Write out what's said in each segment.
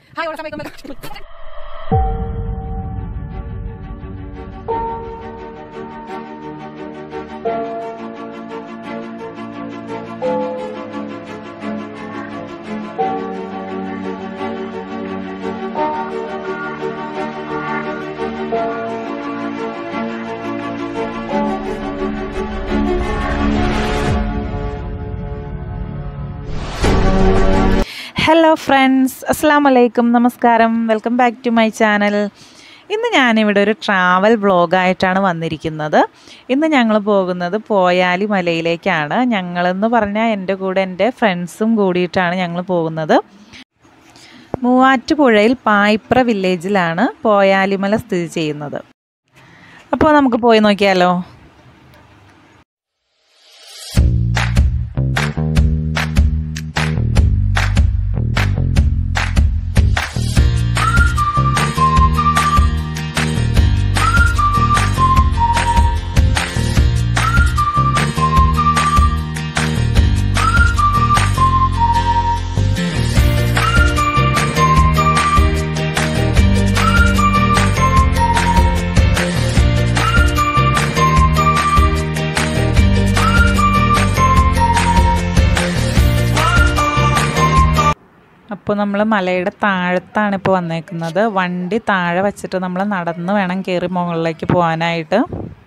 hi all സമയം hello friends അസ്സാം വലൈക്കും നമസ്കാരം welcome back to my channel ഇന്ന് ഞാനിവിടെ ഒരു ട്രാവൽ വ്ളോഗായിട്ടാണ് വന്നിരിക്കുന്നത് ഇന്ന് ഞങ്ങൾ പോകുന്നത് പോയാലി മലയിലേക്കാണ് ഞങ്ങളെന്ന് പറഞ്ഞാൽ എൻ്റെ കൂടെ എൻ്റെ ഫ്രണ്ട്സും കൂടിയിട്ടാണ് ഞങ്ങൾ പോകുന്നത് മൂവാറ്റുപുഴയിൽ പായിപ്ര വില്ലേജിലാണ് പോയാലിമല സ്ഥിതി ചെയ്യുന്നത് അപ്പോൾ നമുക്ക് പോയി നോക്കിയാലോ അപ്പോൾ നമ്മൾ മലയുടെ താഴത്താണ് ഇപ്പോൾ വന്നേക്കുന്നത് വണ്ടി താഴെ വെച്ചിട്ട് നമ്മൾ നടന്ന് വേണം കയറി മുകളിലേക്ക് പോകാനായിട്ട്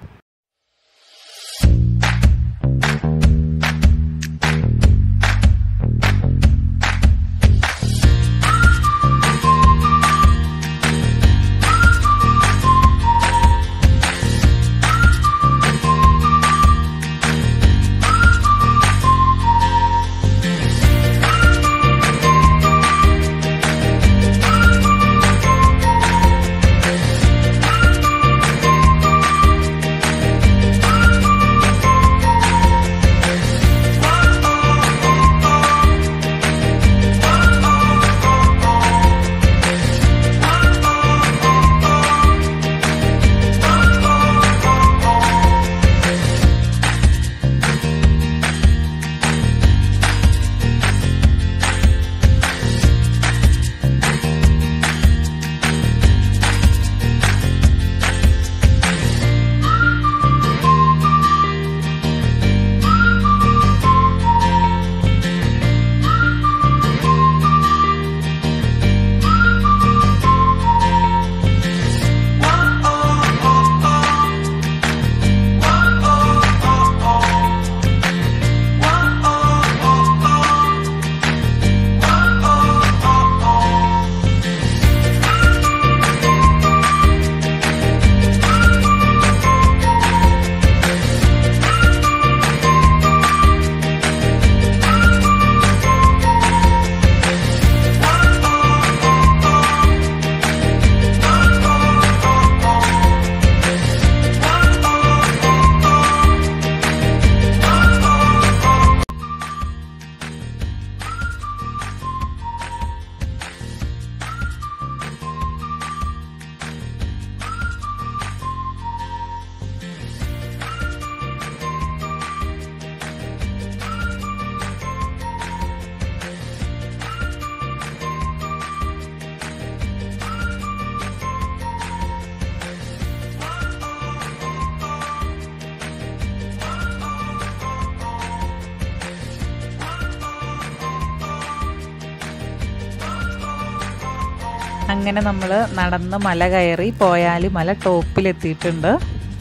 അങ്ങനെ നമ്മൾ നടന്ന് മല കയറി പോയാൽ മല ടോപ്പിലെത്തിയിട്ടുണ്ട്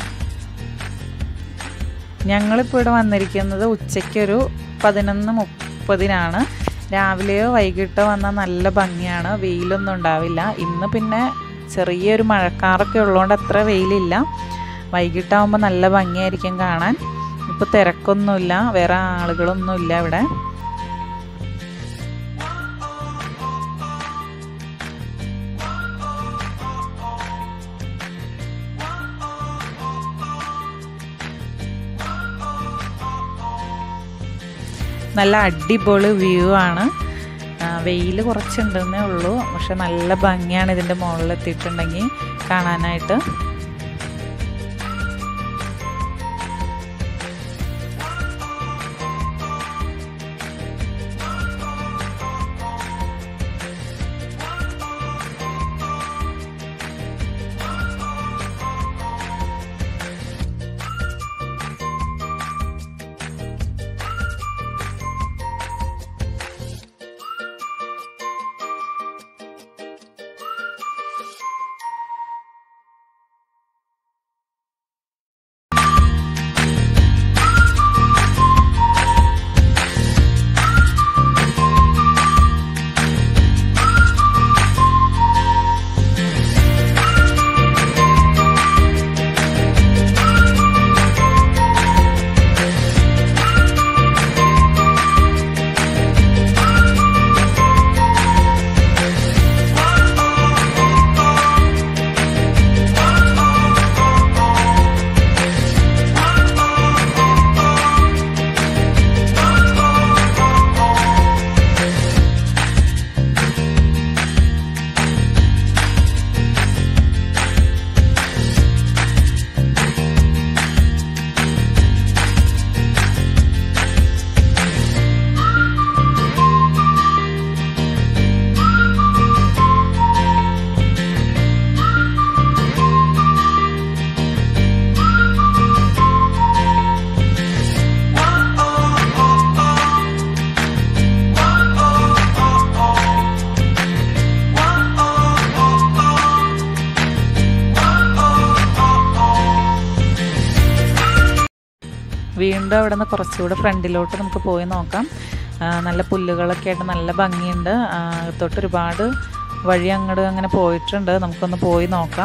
ഞങ്ങളിപ്പോൾ ഇവിടെ വന്നിരിക്കുന്നത് ഉച്ചയ്ക്കൊരു പതിനൊന്ന് മുപ്പതിനാണ് രാവിലെയോ വൈകിട്ടോ വന്നാൽ നല്ല ഭംഗിയാണ് വെയിലൊന്നും ഉണ്ടാവില്ല ഇന്ന് പിന്നെ ചെറിയൊരു മഴക്കാറൊക്കെ ഉള്ളതുകൊണ്ട് അത്ര വെയിലില്ല വൈകിട്ടാവുമ്പോൾ നല്ല ഭംഗിയായിരിക്കും കാണാൻ ഇപ്പോൾ തിരക്കൊന്നുമില്ല വേറെ ആളുകളൊന്നുമില്ല ഇവിടെ നല്ല അടിപൊളി വ്യൂ ആണ് വെയിൽ കുറച്ചുണ്ടെന്നേ ഉള്ളൂ പക്ഷെ നല്ല ഭംഗിയാണ് ഇതിൻ്റെ മുകളിൽ എത്തിയിട്ടുണ്ടെങ്കിൽ കാണാനായിട്ട് വീണ്ടും അവിടെ നിന്ന് കുറച്ചുകൂടെ ഫ്രണ്ടിലോട്ട് നമുക്ക് പോയി നോക്കാം ആ, നല്ല പുല്ലുകളൊക്കെ ആയിട്ട് നല്ല ഭംഗിയുണ്ട് ആ, അകത്തോട്ട് ഒരുപാട് വഴി അങ്ങോട്ട് അങ്ങനെ പോയിട്ടുണ്ട് നമുക്കൊന്ന് പോയി നോക്കാം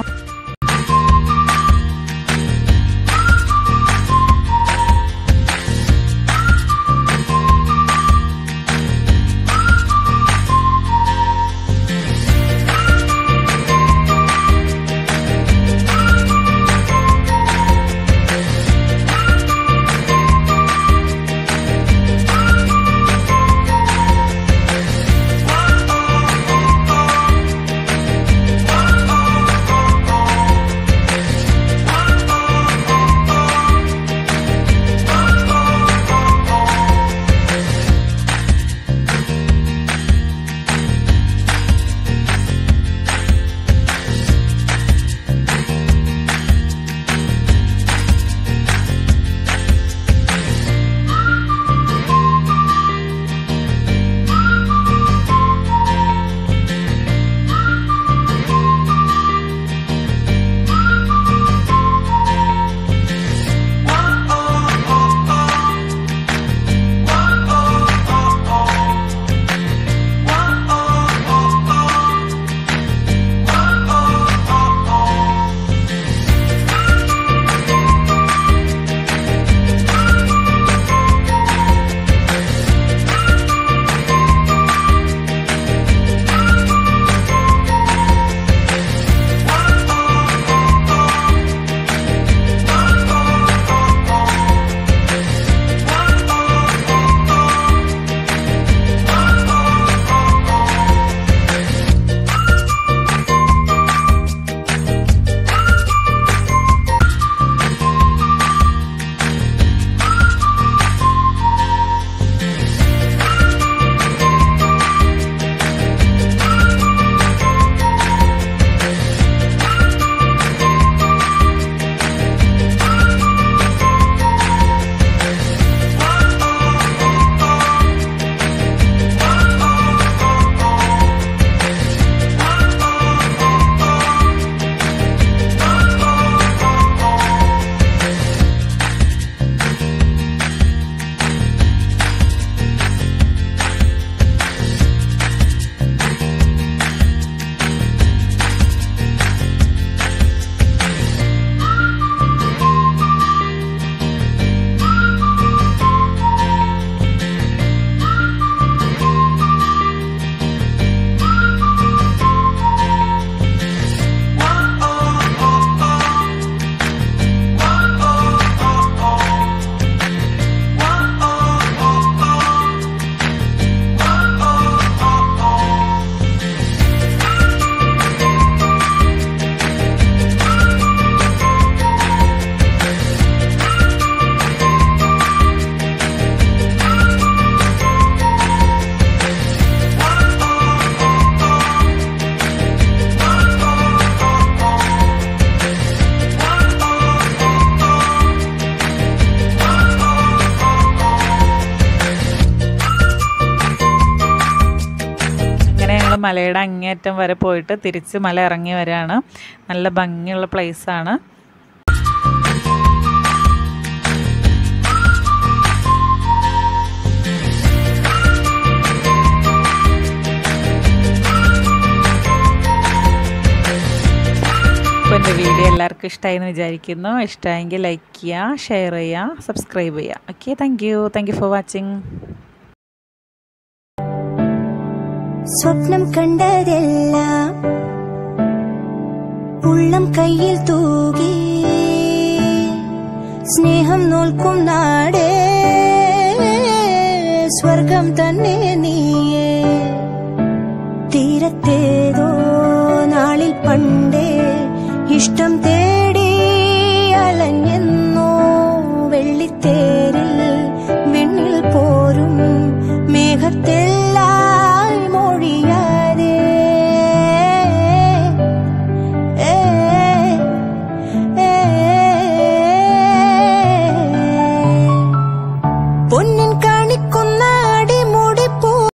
മലയുടെ അങ്ങേയറ്റം വരെ പോയിട്ട് തിരിച്ച് മല ഇറങ്ങി വരികയാണ് നല്ല ഭംഗിയുള്ള പ്ലേസാണ് അപ്പോൾ എൻ്റെ വീഡിയോ എല്ലാവർക്കും ഇഷ്ടമായി എന്ന് വിചാരിക്കുന്നു ഇഷ്ടമായെങ്കിൽ ലൈക്ക് ചെയ്യുക ഷെയർ ചെയ്യുക സബ്സ്ക്രൈബ് ചെയ്യുക okay thank you thank you for watching സ്വപ്നം കണ്ടതെല്ലാം ഉള്ളം കയ്യിൽ തൂകി സ്നേഹം നോൽക്കും നാടേ സ്വർഗം തന്നെ നീയേ തീരത്തേതോ നാളിൽ പണ്ടേ ഇഷ്ടം തേ